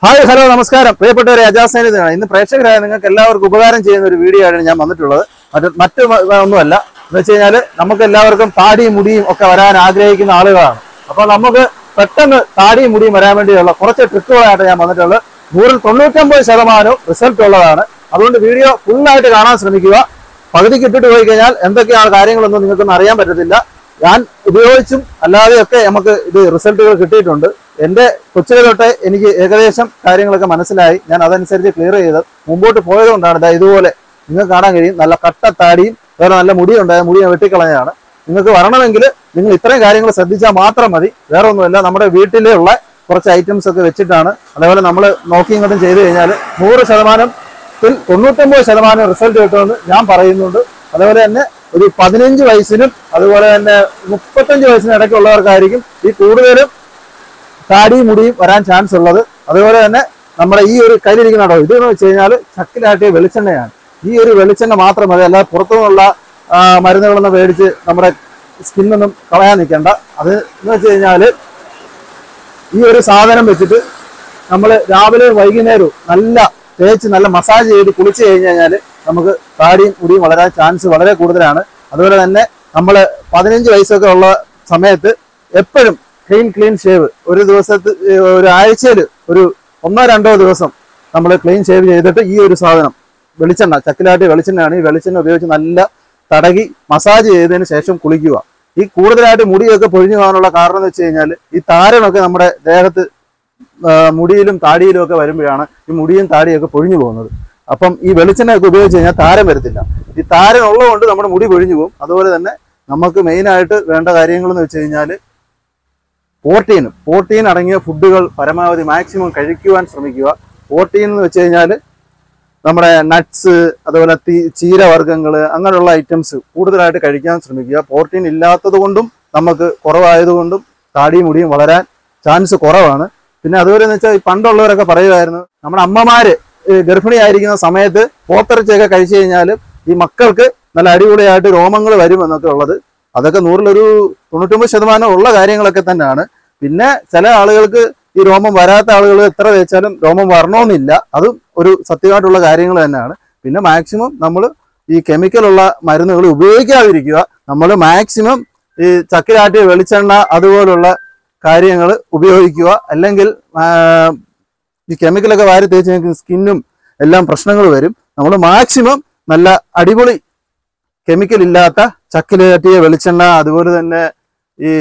hi hello നമസ്കാരം പ്രിയപ്പെട്ടവരെ അജാസ് സൈനികനാണ് ഇന്ന് പ്രേക്ഷകരായ നിങ്ങൾക്ക് എല്ലാവർക്കും ഉപകാരം ചെയ്യുന്ന ഒരു വീഡിയോ ആണ് ഞാൻ വന്നിട്ടുള്ളത് മറ്റ് മറ്റു വ- ഒന്നുമല്ല എന്ന് വെച്ച് കഴിഞ്ഞാൽ നമുക്ക് എല്ലാവർക്കും താടിയും മുടിയും ഒക്കെ വരാൻ ആഗ്രഹിക്കുന്ന ആളുകളാണ് അപ്പോൾ നമുക്ക് പെട്ടെന്ന് താടിയും മുടിയും വരാൻ വേണ്ടിയുള്ള കുറച്ച് ട്രിക്കുകളായിട്ട് ഞാൻ വന്നിട്ടുള്ളത് നൂറിൽ തൊണ്ണൂറ്റൊമ്പത് ശതമാനവും റിസൾട്ട് ഉള്ളതാണ് അതുകൊണ്ട് വീഡിയോ ഫുള്ളായിട്ട് കാണാൻ ശ്രമിക്കുക പകുതിക്ക് ഇട്ടിട്ട് പോയി കഴിഞ്ഞാൽ എന്തൊക്കെയാണ് കാര്യങ്ങളൊന്നും നിങ്ങൾക്കൊന്നും അറിയാൻ പറ്റത്തില്ല ഞാൻ ഉപയോഗിച്ചും അല്ലാതെയൊക്കെ നമുക്ക് ഇത് റിസൾട്ടുകൾ കിട്ടിയിട്ടുണ്ട് എൻ്റെ കൊച്ചിലെ തൊട്ടേ എനിക്ക് ഏകദേശം കാര്യങ്ങളൊക്കെ മനസ്സിലായി ഞാൻ അതനുസരിച്ച് ക്ലിയർ ചെയ്ത് മുമ്പോട്ട് പോയതുകൊണ്ടാണ് ഇതാ ഇതുപോലെ നിങ്ങൾക്ക് കാണാൻ കഴിയും നല്ല കട്ട താടിയും വേറെ നല്ല മുടിയുണ്ടായ മുടി ഞാൻ വെട്ടിക്കളഞ്ഞതാണ് നിങ്ങൾക്ക് വരണമെങ്കിൽ നിങ്ങൾ ഇത്രയും കാര്യങ്ങൾ ശ്രദ്ധിച്ചാൽ മാത്രം മതി വേറെ ഒന്നുമില്ല നമ്മുടെ വീട്ടിലുള്ള കുറച്ച് ഐറ്റംസ് ഒക്കെ വെച്ചിട്ടാണ് അതേപോലെ നമ്മൾ നോക്കി ഇങ്ങോട്ടും ചെയ്തു കഴിഞ്ഞാൽ നൂറ് ശതമാനം ത്തിൽ തൊണ്ണൂറ്റൊമ്പത് ശതമാനം റിസൾട്ട് കിട്ടുമെന്ന് ഞാൻ പറയുന്നുണ്ട് അതുപോലെ തന്നെ ഒരു പതിനഞ്ച് വയസ്സിനും അതുപോലെ തന്നെ മുപ്പത്തഞ്ച് വയസ്സിനും ഇടയ്ക്കുള്ളവർക്കായിരിക്കും ഈ കൂടുതലും താടിയും മുടിയും വരാൻ ചാൻസ് ഉള്ളത് അതുപോലെ തന്നെ നമ്മുടെ ഈ ഒരു കയ്യിലിരിക്കുന്ന കേട്ടോ ഇതെന്ന് വെച്ച് കഴിഞ്ഞാൽ ചക്കിലാട്ടിയ വെളിച്ചെണ്ണയാണ് ഈ ഒരു വെളിച്ചെണ്ണ മാത്രം മതി അല്ലാതെ പുറത്തുനിന്നുള്ള ആ, മരുന്നുകളൊന്നും മേടിച്ച് നമ്മുടെ സ്കിന്നൊന്നും കളയാൻ നിൽക്കണ്ട അത് എന്ന് വെച്ച് കഴിഞ്ഞാൽ ഈ ഒരു സാധനം വെച്ചിട്ട് നമ്മൾ രാവിലെ വൈകുന്നേരവും നല്ല തേച്ച് നല്ല മസാജ് ചെയ്ത് കുളിച്ച് കഴിഞ്ഞ് കഴിഞ്ഞാൽ നമുക്ക് താടിയും മുടിയും വളരാൻ ചാൻസ് വളരെ കൂടുതലാണ് അതുപോലെ തന്നെ നമ്മൾ പതിനഞ്ച് വയസ്സൊക്കെ ഉള്ള സമയത്ത് എപ്പോഴും ക്ലീൻ ക്ലീൻ ഷേവ് ഒരു ദിവസത്ത് ഒരു ആഴ്ചയിൽ ഒരു ഒന്നോ രണ്ടോ ദിവസം നമ്മൾ ക്ലീൻ ഷേവ് ചെയ്തിട്ട് ഈ ഒരു സാധനം വെളിച്ചെണ്ണ ചക്കിലാട്ടി വെളിച്ചെണ്ണയാണ് ഈ വെളിച്ചെണ്ണ ഉപയോഗിച്ച് നല്ല തടകി മസാജ് ചെയ്തതിന് ശേഷം കുളിക്കുക ഈ കൂടുതലായിട്ട് മുടിയൊക്കെ പൊഴിഞ്ഞു പോകാനുള്ള കാരണം എന്ന് വെച്ച് കഴിഞ്ഞാൽ ഈ താരനൊക്കെ നമ്മുടെ ദേഹത്ത് ആ, മുടിയിലും താടിയിലും ഒക്കെ വരുമ്പോഴാണ് ഈ മുടിയും താടിയൊക്കെ പൊഴിഞ്ഞു പോകുന്നത് അപ്പം ഈ വെളിച്ചെണ്ണയൊക്കെ ഉപയോഗിച്ച് കഴിഞ്ഞാൽ താരം വരത്തില്ല ഈ താരൻ ഉള്ളതുകൊണ്ട് നമ്മുടെ മുടി പൊഴിഞ്ഞു പോകും അതുപോലെ തന്നെ നമുക്ക് മെയിനായിട്ട് വേണ്ട കാര്യങ്ങൾ എന്ന് വെച്ച് കഴിഞ്ഞാൽ പ്രോട്ടീൻ പ്രോട്ടീൻ അടങ്ങിയ ഫുഡുകൾ പരമാവധി മാക്സിമം കഴിക്കുവാൻ ശ്രമിക്കുക പ്രോട്ടീൻ എന്ന് വെച്ച് കഴിഞ്ഞാൽ നമ്മുടെ നട്ട്സ് അതുപോലെ തീ ചീരവർഗ്ഗങ്ങൾ അങ്ങനെയുള്ള ഐറ്റംസ് കൂടുതലായിട്ട് കഴിക്കാൻ ശ്രമിക്കുക പ്രോട്ടീൻ ഇല്ലാത്തത് കൊണ്ടും നമുക്ക് കുറവായതുകൊണ്ടും താടിയും മുടിയും വളരാൻ ചാൻസ് കുറവാണ് പിന്നെ അതുപോലെ എന്ന് വെച്ചാൽ ഈ പണ്ടുള്ളവരൊക്കെ പറയുമായിരുന്നു നമ്മുടെ അമ്മമാര് ഈ ഗർഭിണിയായിരിക്കുന്ന സമയത്ത് പോത്തിറച്ചിയൊക്കെ കഴിച്ചു കഴിഞ്ഞാൽ ഈ മക്കൾക്ക് നല്ല അടിപൊളിയായിട്ട് രോമങ്ങൾ വരുമെന്നൊക്കെ ഉള്ളത് അതൊക്കെ നൂറിലൊരു തൊണ്ണൂറ്റൊമ്പത് ശതമാനം ഉള്ള കാര്യങ്ങളൊക്കെ തന്നെയാണ് പിന്നെ ചില ആളുകൾക്ക് ഈ രോമം വരാത്ത ആളുകൾ എത്ര തേച്ചാലും രോമം വരണമെന്നില്ല അതും ഒരു സത്യമായിട്ടുള്ള കാര്യങ്ങൾ തന്നെയാണ് പിന്നെ മാക്സിമം നമ്മൾ ഈ കെമിക്കലുള്ള മരുന്നുകൾ ഉപയോഗിക്കാതിരിക്കുക നമ്മൾ മാക്സിമം ഈ ചക്കിലാട്ടിയ വെളിച്ചെണ്ണ അതുപോലുള്ള കാര്യങ്ങൾ ഉപയോഗിക്കുക അല്ലെങ്കിൽ ആ, ഈ കെമിക്കലൊക്കെ വാരി തേച്ച് നിങ്ങൾക്ക് സ്കിന്നും എല്ലാം പ്രശ്നങ്ങൾ വരും നമ്മൾ മാക്സിമം നല്ല അടിപൊളി കെമിക്കൽ ഇല്ലാത്ത ചക്കിലാട്ടിയ വെളിച്ചെണ്ണ അതുപോലെ തന്നെ ഈ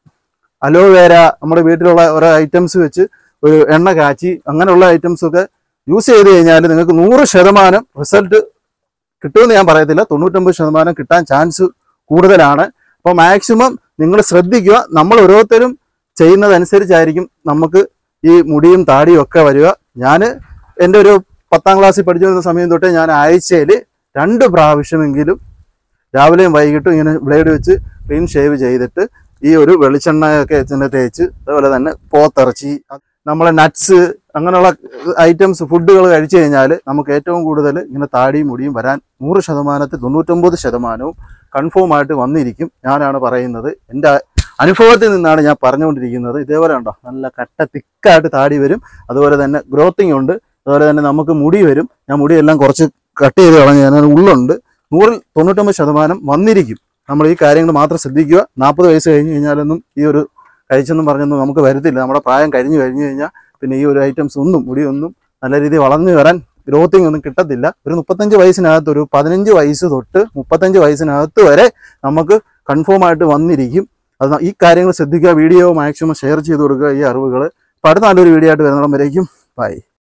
അലോവേര നമ്മുടെ വീട്ടിലുള്ള ഓരോ ഐറ്റംസ് വെച്ച് ഒരു എണ്ണ കാച്ചി അങ്ങനെയുള്ള ഐറ്റംസ് ഒക്കെ യൂസ് ചെയ്ത് കഴിഞ്ഞാൽ നിങ്ങൾക്ക് നൂറ് ശതമാനം റിസൾട്ട് കിട്ടുമെന്ന് ഞാൻ പറയത്തില്ല തൊണ്ണൂറ്റൊമ്പത് ശതമാനം കിട്ടാൻ ചാൻസ് കൂടുതലാണ് അപ്പോൾ മാക്സിമം നിങ്ങൾ ശ്രദ്ധിക്കുക നമ്മൾ ഓരോരുത്തരും ചെയ്യുന്നതനുസരിച്ചായിരിക്കും നമുക്ക് ഈ മുടിയും താടിയും ഒക്കെ വരിക ഞാൻ എൻ്റെ ഒരു പത്താം ക്ലാസ്സിൽ പഠിച്ചു വരുന്ന സമയം തൊട്ടേ ഞാൻ ആഴ്ചയിൽ രണ്ട് പ്രാവശ്യമെങ്കിലും രാവിലെയും വൈകിട്ടും ഇങ്ങനെ ബ്ലേഡ് വെച്ച് ക്ലീൻ ഷേവ് ചെയ്തിട്ട് ഈ ഒരു വെളിച്ചെണ്ണയൊക്കെ ഇതിനെ തേച്ച് അതുപോലെ തന്നെ പോത്തിറച്ചി നമ്മളെ നട്ട്സ് അങ്ങനെയുള്ള ഐറ്റംസ് ഫുഡുകൾ കഴിച്ചു കഴിഞ്ഞാൽ നമുക്ക് ഏറ്റവും കൂടുതൽ ഇങ്ങനെ താടിയും മുടിയും വരാൻ നൂറ് ശതമാനത്തിൽ തൊണ്ണൂറ്റൊമ്പത് ശതമാനവും കൺഫേം ആയിട്ട് വന്നിരിക്കും ഞാനാണ് പറയുന്നത് എൻ്റെ അനുഭവത്തിൽ നിന്നാണ് ഞാൻ പറഞ്ഞുകൊണ്ടിരിക്കുന്നത് ഇതേപോലെ ഉണ്ടോ നല്ല കട്ട തിക്കായിട്ട് താടി വരും അതുപോലെ തന്നെ ഗ്രോത്തിങ് ഉണ്ട് അതുപോലെ തന്നെ നമുക്ക് മുടി വരും ഞാൻ മുടിയെല്ലാം കുറച്ച് കട്ട് ചെയ്ത് കളഞ്ഞ് ഞാൻ ഉള്ളുണ്ട് നൂറിൽ തൊണ്ണൂറ്റൊമ്പത് ശതമാനം വന്നിരിക്കും നമ്മൾ ഈ കാര്യങ്ങൾ മാത്രം ശ്രദ്ധിക്കുക നാൽപ്പത് വയസ്സ് കഴിഞ്ഞ് കഴിഞ്ഞാലൊന്നും ഈ ഒരു കഴിച്ചെന്നും പറഞ്ഞൊന്നും നമുക്ക് വരത്തില്ല നമ്മുടെ പ്രായം കഴിഞ്ഞ് കഴിഞ്ഞ് കഴിഞ്ഞാൽ പിന്നെ ഈ ഒരു ഐറ്റംസ് ഒന്നും മുടിയൊന്നും നല്ല രീതിയിൽ വളർന്നു വരാൻ ഗ്രോത്തിങ് ഒന്നും കിട്ടത്തില്ല ഒരു മുപ്പത്തഞ്ച് വയസ്സിനകത്ത് ഒരു പതിനഞ്ച് വയസ്സ് തൊട്ട് മുപ്പത്തഞ്ച് വയസ്സിനകത്ത് വരെ നമുക്ക് കൺഫേം ആയിട്ട് വന്നിരിക്കും അത് ഈ കാര്യങ്ങൾ ശ്രദ്ധിക്കുക വീഡിയോ മാക്സിമം ഷെയർ ചെയ്ത് കൊടുക്കുക ഈ അറിവുകൾ അപ്പോൾ അടുത്ത നല്ലൊരു വീഡിയോ ആയിട്ട് വരുന്നിടം വരേക്കും ബൈ